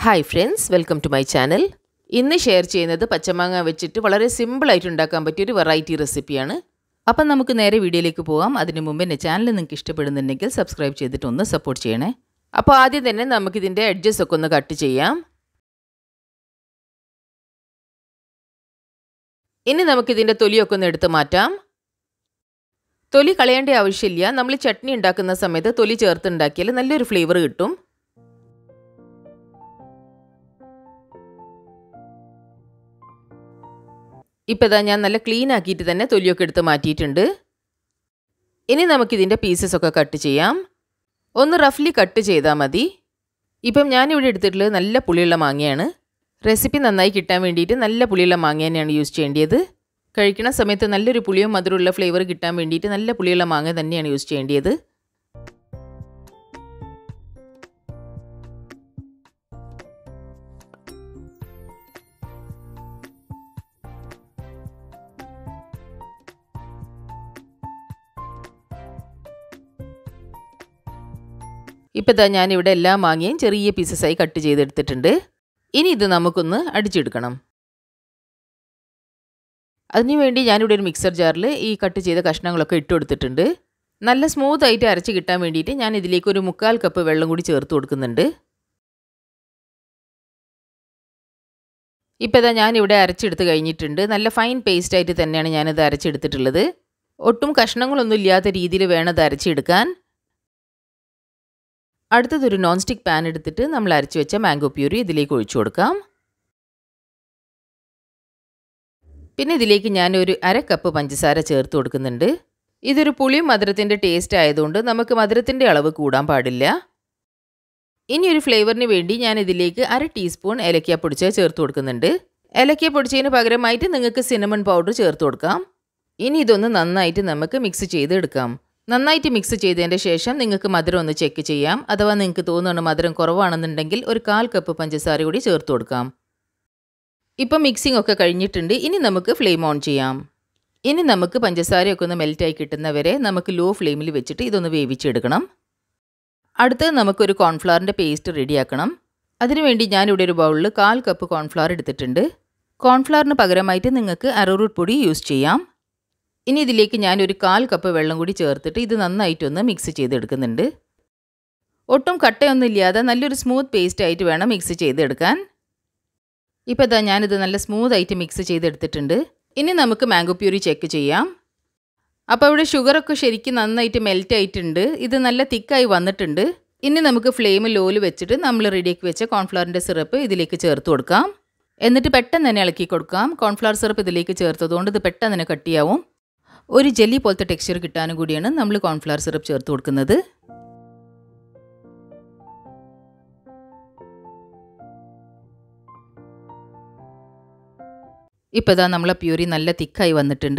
hi friends welcome to my channel ഇന്ന് share ചെയ്യുന്നത് പച്ചമാങ്ങ വെച്ചിട്ട് വളരെ സിമ്പിളായിട്ട് ഉണ്ടാക്കാൻ പറ്റിയൊരു വെറൈറ്റി റെസിപ്പിയാണ് അപ്പം നമുക്ക് നേരെ വീഡിയോയിലേക്ക് പോകാം അതിന് മുമ്പ് എൻ്റെ ചാനൽ നിങ്ങൾക്ക് ഇഷ്ടപ്പെടുന്നുണ്ടെങ്കിൽ സബ്സ്ക്രൈബ് ചെയ്തിട്ട് ഒന്ന് സപ്പോർട്ട് ചെയ്യണേ അപ്പോൾ ആദ്യം തന്നെ നമുക്കിതിൻ്റെ എഡ്ജസ് ഒക്കെ ഒന്ന് കട്ട് ചെയ്യാം ഇനി നമുക്കിതിൻ്റെ തൊലിയൊക്കെ ഒന്ന് എടുത്ത് മാറ്റാം തൊലി കളയേണ്ട ആവശ്യമില്ല നമ്മൾ ചട്നി ഉണ്ടാക്കുന്ന സമയത്ത് തൊലി ചേർത്ത് ഉണ്ടാക്കിയാൽ നല്ലൊരു ഫ്ലേവർ കിട്ടും ഇപ്പോൾ ഇതാ ഞാൻ നല്ല ക്ലീൻ ആക്കിയിട്ട് തന്നെ തൊലിയൊക്കെ എടുത്ത് മാറ്റിയിട്ടുണ്ട് ഇനി നമുക്കിതിൻ്റെ പീസസ് ഒക്കെ കട്ട് ചെയ്യാം ഒന്ന് റഫ്ലി കട്ട് ചെയ്താൽ മതി ഇപ്പം ഞാനിവിടെ എടുത്തിട്ടുള്ളത് നല്ല പുളിയുള്ള മാങ്ങയാണ് റെസിപ്പി നന്നായി കിട്ടാൻ വേണ്ടിയിട്ട് നല്ല പുളിയുള്ള മാങ്ങ തന്നെയാണ് യൂസ് ചെയ്യേണ്ടത് കഴിക്കുന്ന സമയത്ത് നല്ലൊരു പുളിയും മധുരമുള്ള ഫ്ലേവർ കിട്ടാൻ വേണ്ടിയിട്ട് നല്ല പുളിയുള്ള മാങ്ങ തന്നെയാണ് യൂസ് ചെയ്യേണ്ടത് ഇപ്പോൾ ഇതാ ഞാനിവിടെ എല്ലാ മാങ്ങയും ചെറിയ പീസസായി കട്ട് ചെയ്തെടുത്തിട്ടുണ്ട് ഇനി ഇത് നമുക്കൊന്ന് അടിച്ചെടുക്കണം അതിനുവേണ്ടി ഞാനിവിടെ ഒരു മിക്സർ ജാറിൽ ഈ കട്ട് ചെയ്ത കഷ്ണങ്ങളൊക്കെ ഇട്ട് കൊടുത്തിട്ടുണ്ട് നല്ല സ്മൂത്ത് ആയിട്ട് അരച്ച് കിട്ടാൻ വേണ്ടിയിട്ട് ഞാൻ ഇതിലേക്ക് ഒരു മുക്കാൽ കപ്പ് വെള്ളം കൂടി ചേർത്ത് കൊടുക്കുന്നുണ്ട് ഇപ്പോൾ ഇതാ ഞാനിവിടെ അരച്ചെടുത്ത് കഴിഞ്ഞിട്ടുണ്ട് നല്ല ഫൈൻ പേസ്റ്റ് ആയിട്ട് തന്നെയാണ് ഞാനിത് അരച്ചെടുത്തിട്ടുള്ളത് ഒട്ടും കഷ്ണങ്ങളൊന്നും ഇല്ലാത്ത രീതിയിൽ വേണം ഇത് അരച്ചെടുക്കാൻ അടുത്തതൊരു നോൺ സ്റ്റിക്ക് പാൻ എടുത്തിട്ട് നമ്മൾ അരച്ച് വെച്ച മാംഗോ പ്യൂരി ഇതിലേക്ക് ഒഴിച്ചു കൊടുക്കാം പിന്നെ ഇതിലേക്ക് ഞാൻ ഒരു അര കപ്പ് പഞ്ചസാര ചേർത്ത് കൊടുക്കുന്നുണ്ട് ഇതൊരു പുളിയും മധുരത്തിൻ്റെ ടേസ്റ്റ് ആയതുകൊണ്ട് നമുക്ക് മധുരത്തിൻ്റെ അളവ് കൂടാൻ പാടില്ല ഇനി ഒരു ഫ്ലേവറിന് വേണ്ടി ഞാൻ ഇതിലേക്ക് അര ടീസ്പൂൺ ഏലക്ക പൊടിച്ച് ചേർത്ത് കൊടുക്കുന്നുണ്ട് ഏലക്ക പൊടിച്ചതിന് പകരമായിട്ട് നിങ്ങൾക്ക് സിനമൺ പൗഡർ ചേർത്ത് കൊടുക്കാം ഇനി ഇതൊന്ന് നന്നായിട്ട് നമുക്ക് മിക്സ് ചെയ്തെടുക്കാം നന്നായിട്ട് മിക്സ് ചെയ്തതിൻ്റെ ശേഷം നിങ്ങൾക്ക് മധുരം ഒന്ന് ചെക്ക് ചെയ്യാം അഥവാ നിങ്ങൾക്ക് തോന്നുന്നു മധുരം കുറവാണെന്നുണ്ടെങ്കിൽ ഒരു കാൽ കപ്പ് പഞ്ചസാര കൂടി ചേർത്ത് കൊടുക്കാം ഇപ്പം മിക്സിംഗ് ഒക്കെ കഴിഞ്ഞിട്ടുണ്ട് ഇനി നമുക്ക് ഫ്ലെയിം ഓൺ ചെയ്യാം ഇനി നമുക്ക് പഞ്ചസാരയൊക്കെ ഒന്ന് മെൽറ്റായി കിട്ടുന്നവരെ നമുക്ക് ലോ ഫ്ലെയിമിൽ വെച്ചിട്ട് ഇതൊന്ന് വേവിച്ചെടുക്കണം അടുത്ത് നമുക്കൊരു കോൺഫ്ലവറിൻ്റെ പേസ്റ്റ് റെഡിയാക്കണം അതിനുവേണ്ടി ഞാനിവിടെ ഒരു ബൗളിൽ കാൽ കപ്പ് കോൺഫ്ലവർ എടുത്തിട്ടുണ്ട് കോൺഫ്ലവറിന് പകരമായിട്ട് നിങ്ങൾക്ക് അരോറൂട്ട് പൊടി യൂസ് ചെയ്യാം ഇനി ഇതിലേക്ക് ഞാൻ ഒരു കാൽ കപ്പ് വെള്ളം കൂടി ചേർത്തിട്ട് ഇത് നന്നായിട്ടൊന്ന് മിക്സ് ചെയ്തെടുക്കുന്നുണ്ട് ഒട്ടും കട്ടയൊന്നും ഇല്ലാതെ നല്ലൊരു സ്മൂത്ത് പേസ്റ്റ് ആയിട്ട് വേണം മിക്സ് ചെയ്തെടുക്കാൻ ഇപ്പോൾ ഇതാ ഞാനിത് നല്ല സ്മൂത്ത് ആയിട്ട് മിക്സ് ചെയ്തെടുത്തിട്ടുണ്ട് ഇനി നമുക്ക് മാംഗോ പ്യൂരി ചെക്ക് ചെയ്യാം അപ്പോൾ ഇവിടെ ഷുഗറൊക്കെ ശരിക്കും നന്നായിട്ട് മെൽറ്റ് ആയിട്ടുണ്ട് ഇത് നല്ല തിക്കായി വന്നിട്ടുണ്ട് ഇനി നമുക്ക് ഫ്ലെയിം ലോയിൽ വെച്ചിട്ട് നമ്മൾ റെഡിയാക്കി വെച്ച കോൺഫ്ലവറിൻ്റെ സിറപ്പ് ഇതിലേക്ക് ചേർത്ത് കൊടുക്കാം എന്നിട്ട് പെട്ടെന്ന് തന്നെ ഇളക്കി കൊടുക്കാം കോൺഫ്ലവർ സിറപ്പ് ഇതിലേക്ക് ചേർത്തതുകൊണ്ട് ഇത് പെട്ടെന്ന് തന്നെ കട്ടിയാവും ഒരു ജെല്ലി പോലത്തെ ടെക്സ്ചർ കിട്ടാനും കൂടിയാണ് നമ്മൾ കോൺഫ്ലവർ സിറപ്പ് ചേർത്ത് കൊടുക്കുന്നത് ഇപ്പോൾ ഇതാ നമ്മളെ പ്യൂരി നല്ല തിക്കായി വന്നിട്ടുണ്ട്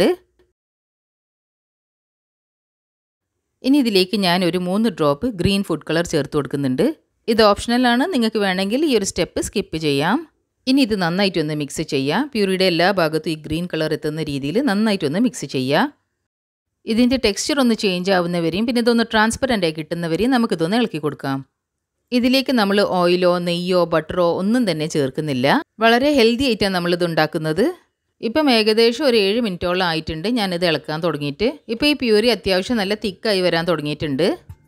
ഇനി ഇതിലേക്ക് ഞാൻ ഒരു മൂന്ന് ഡ്രോപ്പ് ഗ്രീൻ ഫുഡ് കളർ ചേർത്ത് കൊടുക്കുന്നുണ്ട് ഇത് ഓപ്ഷണലാണ് നിങ്ങൾക്ക് വേണമെങ്കിൽ ഈ ഒരു സ്റ്റെപ്പ് സ്കിപ്പ് ചെയ്യാം ഇനി ഇത് നന്നായിട്ടൊന്ന് മിക്സ് ചെയ്യുക പ്യൂരിയുടെ എല്ലാ ഭാഗത്തും ഈ ഗ്രീൻ കളർ എത്തുന്ന രീതിയിൽ നന്നായിട്ടൊന്ന് മിക്സ് ചെയ്യുക ഇതിൻ്റെ ടെക്സ്ചർ ഒന്ന് ചേഞ്ച് ആവുന്നവരെയും പിന്നെ ഇതൊന്ന് ട്രാൻസ്പെറൻ്റ് ആയി കിട്ടുന്നവരെയും നമുക്കിതൊന്ന് ഇളക്കി കൊടുക്കാം ഇതിലേക്ക് നമ്മൾ ഓയിലോ നെയ്യോ ബട്ടറോ ഒന്നും തന്നെ ചേർക്കുന്നില്ല വളരെ ഹെൽത്തി ആയിട്ടാണ് നമ്മളിത് ഉണ്ടാക്കുന്നത് ഇപ്പം ഏകദേശം ഒരു ഏഴ് മിനിറ്റോളം ആയിട്ടുണ്ട് ഞാനിത് ഇളക്കാൻ തുടങ്ങിയിട്ട് ഇപ്പോൾ ഈ പ്യൂരി അത്യാവശ്യം നല്ല തിക്കായി വരാൻ തുടങ്ങിയിട്ടുണ്ട്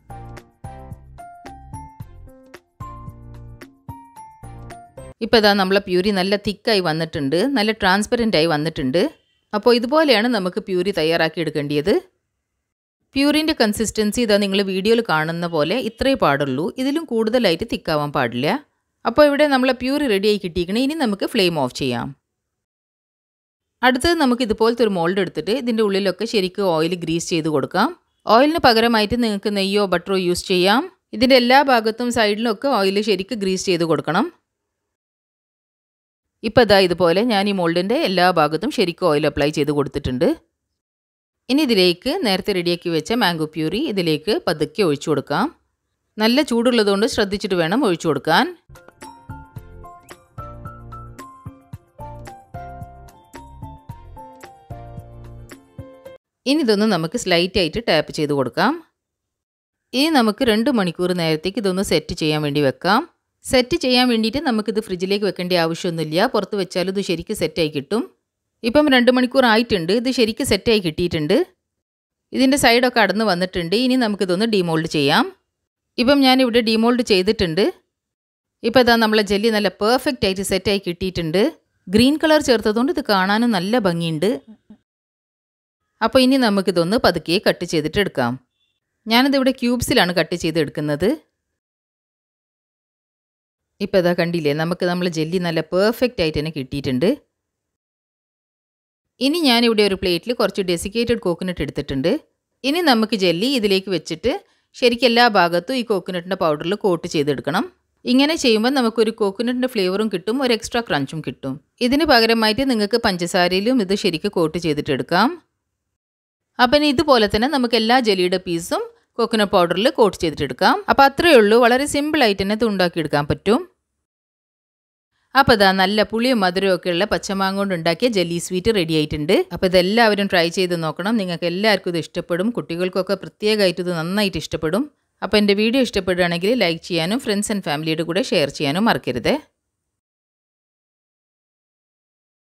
ഇപ്പോൾ ഇതാ നമ്മളെ പ്യൂരി നല്ല തിക്കായി വന്നിട്ടുണ്ട് നല്ല ട്രാൻസ്പെറൻ്റ് ആയി വന്നിട്ടുണ്ട് അപ്പോൾ ഇതുപോലെയാണ് നമുക്ക് പ്യൂരി തയ്യാറാക്കി എടുക്കേണ്ടത് പ്യൂരിൻ്റെ കൺസിസ്റ്റൻസി ഇതാ നിങ്ങൾ വീഡിയോയിൽ കാണുന്ന പോലെ ഇത്രേ പാടുള്ളൂ ഇതിലും കൂടുതലായിട്ട് തിക്കാവാൻ പാടില്ല അപ്പോൾ ഇവിടെ നമ്മളെ പ്യൂരി റെഡിയായി കിട്ടിയിരിക്കണേ ഇനി നമുക്ക് ഫ്ലെയിം ഓഫ് ചെയ്യാം അടുത്തത് നമുക്ക് ഇതുപോലത്തെ ഒരു മോൾഡ് എടുത്തിട്ട് ഇതിൻ്റെ ഉള്ളിലൊക്കെ ശരിക്കും ഓയിൽ ഗ്രീസ് ചെയ്ത് കൊടുക്കാം ഓയിലിന് പകരമായിട്ട് നിങ്ങൾക്ക് നെയ്യോ ബട്ടറോ യൂസ് ചെയ്യാം ഇതിൻ്റെ എല്ലാ ഭാഗത്തും സൈഡിലൊക്കെ ഓയിൽ ശരിക്കും ഗ്രീസ് ചെയ്ത് കൊടുക്കണം ഇപ്പോൾ ഇതാ ഇതുപോലെ ഞാൻ ഈ മോൾഡിൻ്റെ എല്ലാ ഭാഗത്തും ശരിക്കും ഓയിൽ അപ്ലൈ ചെയ്ത് കൊടുത്തിട്ടുണ്ട് ഇനി ഇതിലേക്ക് നേരത്തെ റെഡിയാക്കി വെച്ച മാംഗോ പ്യൂരി ഇതിലേക്ക് പതുക്കെ ഒഴിച്ചു കൊടുക്കാം നല്ല ചൂടുള്ളതുകൊണ്ട് ശ്രദ്ധിച്ചിട്ട് വേണം ഒഴിച്ചു കൊടുക്കാൻ ഇനി ഇതൊന്ന് നമുക്ക് സ്ലൈറ്റ് ആയിട്ട് ടാപ്പ് ചെയ്ത് കൊടുക്കാം ഇനി നമുക്ക് രണ്ട് മണിക്കൂർ നേരത്തേക്ക് ഇതൊന്ന് സെറ്റ് ചെയ്യാൻ വേണ്ടി വെക്കാം സെറ്റ് ചെയ്യാൻ വേണ്ടിയിട്ട് നമുക്കിത് ഫ്രിഡ്ജിലേക്ക് വെക്കേണ്ട ആവശ്യമൊന്നുമില്ല പുറത്ത് വെച്ചാലും ഇത് ശരിക്കും സെറ്റായി കിട്ടും ഇപ്പം രണ്ട് മണിക്കൂർ ആയിട്ടുണ്ട് ഇത് ശരിക്കും സെറ്റായി കിട്ടിയിട്ടുണ്ട് ഇതിൻ്റെ സൈഡൊക്കെ അടന്ന് വന്നിട്ടുണ്ട് ഇനി നമുക്കിതൊന്ന് ഡിമോൾഡ് ചെയ്യാം ഇപ്പം ഞാനിവിടെ ഡിമോൾഡ് ചെയ്തിട്ടുണ്ട് ഇപ്പോൾ ഇതാ നമ്മളെ ജെല്ലി നല്ല പെർഫെക്റ്റ് ആയിട്ട് സെറ്റായി കിട്ടിയിട്ടുണ്ട് ഗ്രീൻ കളർ ചേർത്തതുകൊണ്ട് ഇത് കാണാനും നല്ല ഭംഗിയുണ്ട് അപ്പോൾ ഇനി നമുക്കിതൊന്ന് പതുക്കെ കട്ട് ചെയ്തിട്ട് എടുക്കാം ഞാനിതിവിടെ ക്യൂബ്സിലാണ് കട്ട് ചെയ്ത് എടുക്കുന്നത് ഇപ്പോൾ ഇതാ കണ്ടില്ലേ നമുക്ക് നമ്മൾ ജെല്ലി നല്ല പെർഫെക്റ്റ് ആയിട്ട് തന്നെ കിട്ടിയിട്ടുണ്ട് ഇനി ഞാനിവിടെ ഒരു പ്ലേറ്റിൽ കുറച്ച് ഡെസിക്കേറ്റഡ് കോക്കനട്ട് എടുത്തിട്ടുണ്ട് ഇനി നമുക്ക് ജെല്ലി ഇതിലേക്ക് വെച്ചിട്ട് ശരിക്കും എല്ലാ ഭാഗത്തും ഈ കോക്കനട്ടിൻ്റെ പൗഡറിൽ കോട്ട് ചെയ്തെടുക്കണം ഇങ്ങനെ ചെയ്യുമ്പോൾ നമുക്കൊരു കോക്കനട്ടിൻ്റെ ഫ്ലേവറും കിട്ടും ഒരു എക്സ്ട്രാ ക്രഞ്ചും കിട്ടും ഇതിന് പകരമായിട്ട് നിങ്ങൾക്ക് പഞ്ചസാരയിലും ഇത് ശരിക്കും കോട്ട് ചെയ്തിട്ടെടുക്കാം അപ്പം ഇനി ഇതുപോലെ തന്നെ നമുക്ക് എല്ലാ ജെല്ലിയുടെ പീസും കോക്കനട്ട് പൗഡറിൽ കോട്ട് ചെയ്തിട്ടെടുക്കാം അപ്പോൾ അത്രയേ ഉള്ളൂ വളരെ സിമ്പിളായിട്ട് തന്നെ ഇത് ഉണ്ടാക്കിയെടുക്കാൻ പറ്റും അപ്പോൾ ഇതാ നല്ല പുളിയും മധുരവും ഒക്കെ ഉള്ള പച്ചമാങ്ങ കൊണ്ട് ഉണ്ടാക്കിയ ജെല്ലി സ്വീറ്റ് റെഡി ആയിട്ടുണ്ട് അപ്പോൾ ഇതെല്ലാവരും ട്രൈ ചെയ്ത് നോക്കണം നിങ്ങൾക്ക് എല്ലാവർക്കും ഇത് ഇഷ്ടപ്പെടും കുട്ടികൾക്കൊക്കെ പ്രത്യേകമായിട്ട് ഇത് നന്നായിട്ട് ഇഷ്ടപ്പെടും അപ്പോൾ എൻ്റെ വീഡിയോ ഇഷ്ടപ്പെടുകയാണെങ്കിൽ ലൈക്ക് ചെയ്യാനും ഫ്രണ്ട്സ് ആൻഡ് ഫാമിലിയുടെ കൂടെ ഷെയർ ചെയ്യാനും മറക്കരുത്